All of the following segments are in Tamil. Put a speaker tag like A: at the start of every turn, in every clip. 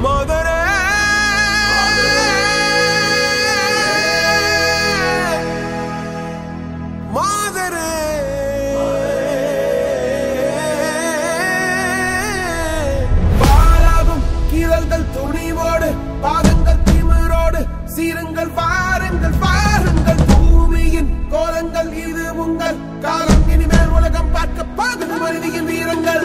A: மாதரே மாதரே பாராகும் கீழல்கள் துணிவோடு பாதங்கள் திமிரோடு சீருங்கள் பாருங்கள் பாருங்கள் பூமியின் கோலங்கள் இது உங்கள் காலம் இனிமேல் உலகம் பார்க்க பாதகம் மனிதியின் வீரங்கள்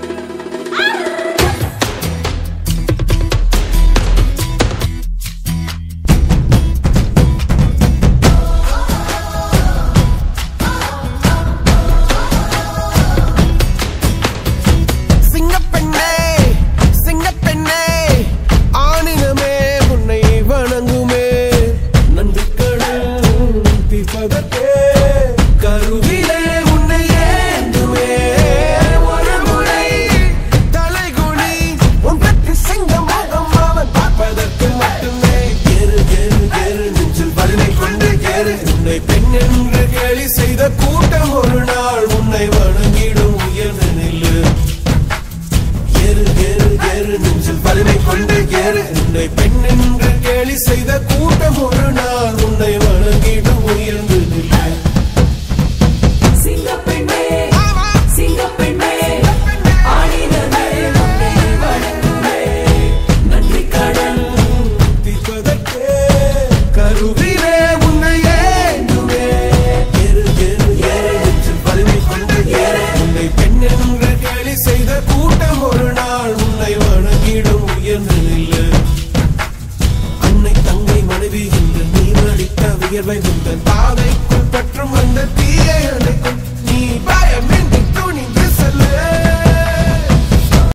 A: சிங்கப்பெண்ணே சிங்கப்பெண்ணே ஆணினமே உன்னை வணங்குமே நன்றி கடல் தீபதற்கே கருவிலே உன்னை ஏந்துமே ஒரு முறை தலைகுனி உன் பற்றி சிங்க முகம் அவன் பார்ப்பதற்கு மட்டுமே ஏறு ஏறு ஏறு நெஞ்சில் வலிமை கொண்டு ஏறு உன்னை பெண் என்று கேலி செய்த கூட்டம் ஒரு நாள் உன்னை வணங்கிடும் உயர்ந்து நில்லு ஏறு ஏறு ஏறு நெஞ்சில் வலிமை கொண்டு ஏறு உன்னை பெண் என்று கேலி செய்த கூட்டம் ஒரு நாள் உன்னை வணங்கிடும் உயர்ந்து நில்லு
B: சிங்கப்பெண்ணே சிங்கப்பெண்ணே ஆணினமே உன்னை வணங்குமே நன்றி கடல்
A: தீர்ப்பதற்கே கருவிலே உன்னை ஏந்துமே ஏறு ஏறு ஏறு நெஞ்சில் வலிமை கொண்டு ஏறு உன்னை பெண் என்று கேலி செய்த கூட்டம் ஒரு நாள் உன்னை வணங்கிடும் உயர்ந்து நில்லு அன்னை தங்கை மனைவி என்று நீ நடித்த வியர்வை உந்தன் பாதைக்குள் பற்றும் அந்த தீயை